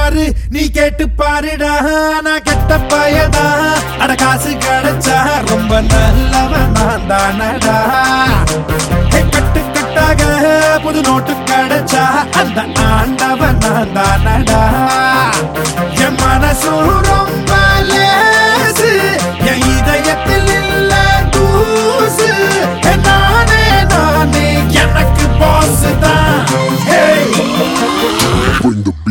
பாரு நீ கேட்டு பாருடா நான் கெட்ட பயடா அட காசு கிடைச்சா ரொம்ப நல்லவன் நான் தானடா ஹே, கட்டு கட்டாக புது நோட்டு கிடைச்சா அந்த ஆண்டவன் நான் தானடா என் மனசும் ரொம்ப லேசு என் இதயத்தில் இல்ல தூசு ஹே, நானே நானே எனக்கு பாஸ் தான் Hey! Bring the